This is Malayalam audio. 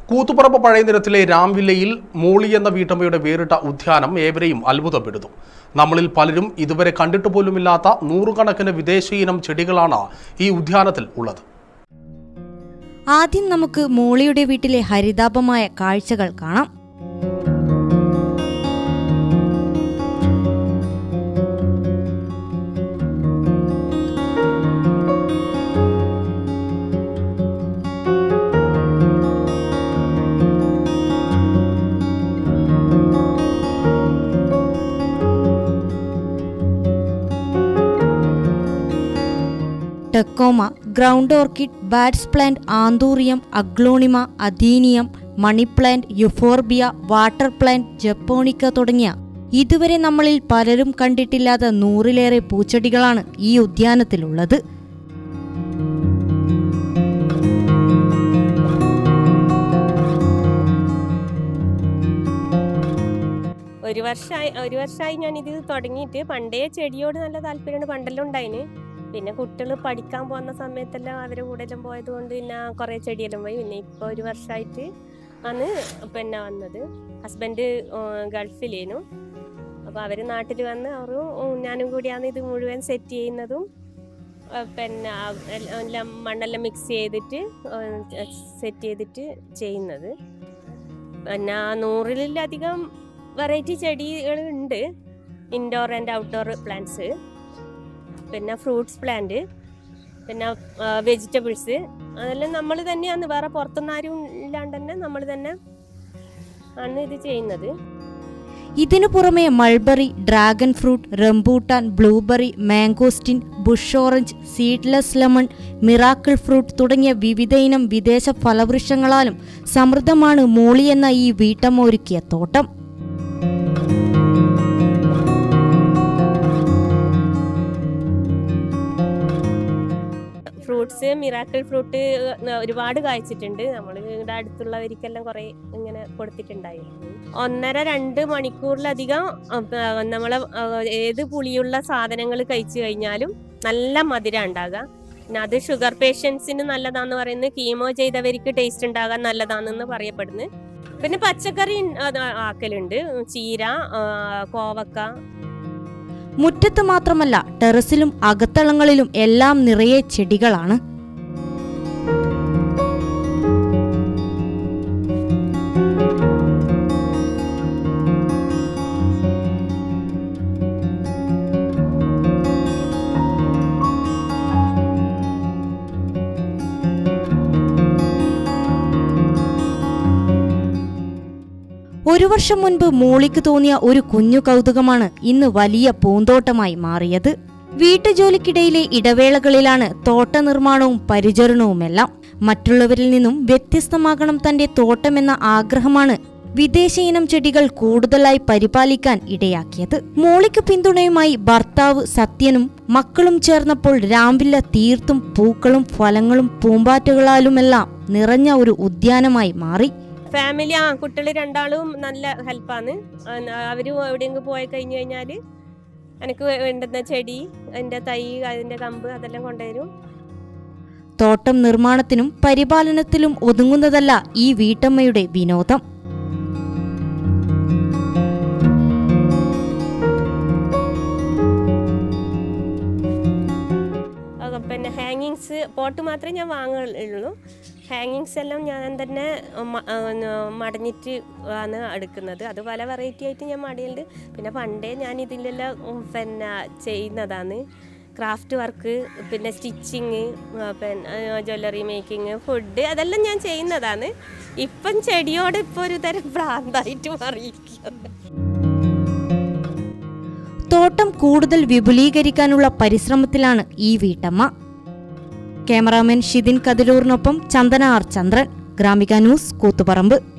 കൂത്തുപറമ്പ് പഴയനിരത്തിലെ രാംവില്ലയിൽ മോളി എന്ന വീട്ടമ്മയുടെ വേറിട്ട ഉദ്യാനം ഏവരെയും അത്ഭുതപ്പെടുന്നു നമ്മളിൽ പലരും ഇതുവരെ കണ്ടിട്ട് പോലുമില്ലാത്ത നൂറുകണക്കിന് വിദേശ ഇനം ചെടികളാണ് ഈ ഉദ്യാനത്തിൽ ഉള്ളത് ആദ്യം നമുക്ക് മോളിയുടെ വീട്ടിലെ ഹരിതാപമായ കാഴ്ചകൾ കാണാം tecoma ground orchid bats plant anthurium aglaonema adenium money plant euphorbia water plant japonica തുടങ്ങിയ ഇതുവരെ നമ്മളിൽ പലരും കണ്ടിട്ടില്ലാത്ത നൂറിലേറെ പൂച്ചെടികളാണ് ഈ ഉദ്യാനത്തിലുള്ളത് ഒരു വർഷമായി ഒരു വർഷമായി ഞാൻ ഇത് തുടങ്ങിയിട്ട് പണ്ടേ ചെടിയോട് നല്ല താല്പര്യമുണ്ട് പണ്ടെല്ലാം ഉണ്ടായിന് പിന്നെ കുട്ടികൾ പഠിക്കാൻ പോകുന്ന സമയത്തെല്ലാം അവരെ കൂടെ എല്ലാം പോയത് കൊണ്ട് പിന്നെ കുറേ ചെടിയെല്ലാം പോയി പിന്നെ ഇപ്പോൾ ഒരു വർഷമായിട്ട് ആണ് പിന്നെ വന്നത് ഹസ്ബൻഡ് ഗൾഫിലേനു അപ്പോൾ അവർ നാട്ടിൽ വന്ന് അവർ ഞാനും കൂടിയാണ് ഇത് മുഴുവൻ സെറ്റ് ചെയ്യുന്നതും ആ, പിന്നെ ആ, എല്ലാം- എല്ലാം മണ്ണെല്ലാം മിക്സ് ചെയ്തിട്ട് സെറ്റ് ചെയ്തിട്ട് ചെയ്യുന്നത് പിന്നെ നൂറിലധികം വെറൈറ്റി ചെടികൾ ഉണ്ട് ഇൻഡോർ ആൻഡ് ഔട്ട്ഡോർ പ്ലാന്റ്സ് പിന്നെ ഫ്രൂട്ട്സ് പ്ലാന്റ് പിന്നെ വെജിറ്റബിൾസ് അതെല്ലാം നമ്മൾ തന്നെയാണ് വേറെ പുറത്തുനിന്ന് ആരും ഇല്ലാണ്ട് തന്നെ നമ്മൾ തന്നെ ആണ് ഇത് ചെയ്യുന്നത് ഇതിനു പുറമെ mulberry dragon fruit rambutan blueberry mangosteen bush orange seedless lemon miracle fruit തുടങ്ങിയ വിവിധ ഇനം വിദേശ ഫലവൃക്ഷങ്ങളാലും സമൃദ്ധമാണ് മോളി എന്ന ഈ വീട്ടമ്മ ഒരുക്കിയ തോട്ടം ഫ്രൂട്ട്സ് മിറാക്കിൾ ഫ്രൂട്ട് ഒരുപാട് കായ്ച്ചിട്ടുണ്ട് നമ്മൾ ഇവിടെ അടുത്തുള്ളവർക്കെല്ലാം കുറേ ഇങ്ങനെ കൊടുത്തിട്ടുണ്ടായിരുന്നു ഒന്നര രണ്ട് മണിക്കൂറിലധികം നമ്മൾ ഏത് പുളിയുള്ള സാധനങ്ങൾ കഴിച്ചു കഴിഞ്ഞാലും നല്ല മധുരം ഉണ്ടാകുക പിന്നെ അത് ഷുഗർ പേഷ്യൻസിന് നല്ലതാന്ന് പറയുന്നത് കീമോ ചെയ്തവർക്ക് ടേസ്റ്റ് ഉണ്ടാകാൻ നല്ലതാണെന്ന് പറയപ്പെടുന്നു പിന്നെ പച്ചക്കറി അത് ആക്കലുണ്ട് ചീര ആ, കോവക്ക മുറ്റത്ത് മാത്രമല്ല ടെറസിലും അകത്തളങ്ങളിലും എല്ലാം നിറയെ ചെടികളാണ് ഒരു വർഷം മുൻപ് മോളിക്ക് തോന്നിയ ഒരു കുഞ്ഞു കൗതുകമാണ് ഇന്ന് വലിയ പൂന്തോട്ടമായി മാറിയത് വീട്ടുജോലിക്കിടയിലെ ഇടവേളകളിലാണ് തോട്ട നിർമ്മാണവും പരിചരണവുമെല്ലാം മറ്റുള്ളവരിൽ നിന്നും വ്യത്യസ്തമാകണം തന്റെ തോട്ടമെന്ന ആഗ്രഹമാണ് വിദേശ ഇനം ചെടികൾ കൂടുതലായി പരിപാലിക്കാൻ ഇടയാക്കിയത് മോളിക്ക് പിന്തുണയുമായി ഭർത്താവ് സത്യനും മക്കളും ചേർന്നപ്പോൾ രാംവില്ല തീർത്തും പൂക്കളും ഫലങ്ങളും പൂമ്പാറ്റകളാലുമെല്ലാം നിറഞ്ഞ ഒരു ഉദ്യാനമായി മാറി ഫാമിലി ആ കുട്ടികൾ രണ്ടാളും നല്ല ഹെൽപ്പാണ് അവർ എവിടെയെങ്കിലും പോയി കഴിഞ്ഞു കഴിഞ്ഞാൽ എനിക്ക് വേണ്ടുന്ന ചെടി അതിൻ്റെ തൈ അതിൻ്റെ കമ്പ് അതെല്ലാം കൊണ്ടുവരും തോട്ടം നിർമ്മാണത്തിനും പരിപാലനത്തിലും ഒതുങ്ങുന്നതല്ല ഈ വീട്ടമ്മയുടെ വിനോദം അത് പിന്നെ ഹാങ്ങിങ്സ് പോട്ട് മാത്രമേ ഞാൻ വാങ്ങുള്ളൂ ഹാങ്ങിങ്സ് എല്ലാം ഞാൻ തന്നെ മ- ആ, ന- മടഞ്ഞിട്ട് ആണ് എടുക്കുന്നത് അത് പല വെറൈറ്റി ആയിട്ട് ഞാൻ മടയുണ്ട് പിന്നെ പണ്ടേ ഞാൻ ഇതിലെല്ലാം ഉം, പിന്നെ ചെയ്യുന്നതാണ് ക്രാഫ്റ്റ് വർക്ക് പിന്നെ സ്റ്റിച്ചിങ് പിന്നെ ജ്വല്ലറി മേക്കിംഗ് ഫുഡ് അതെല്ലാം ഞാൻ ചെയ്യുന്നതാണ് ഇപ്പം ചെടിയോട് ഇപ്പോൾ ഒരു തരം ഭ്രാന്തായിട്ട് മാറിയിരിക്കുന്നത് തോട്ടം കൂടുതൽ വിപുലീകരിക്കാനുള്ള പരിശ്രമത്തിലാണ് ഈ വീട്ടമ്മ ക്യാമറാമാൻ ഷിതിൻ കതിലൂറിനൊപ്പം ചന്ദന ആർ ചന്ദ്രൻ ഗ്രാമിക ന്യൂസ് കൂത്തുപറമ്പ്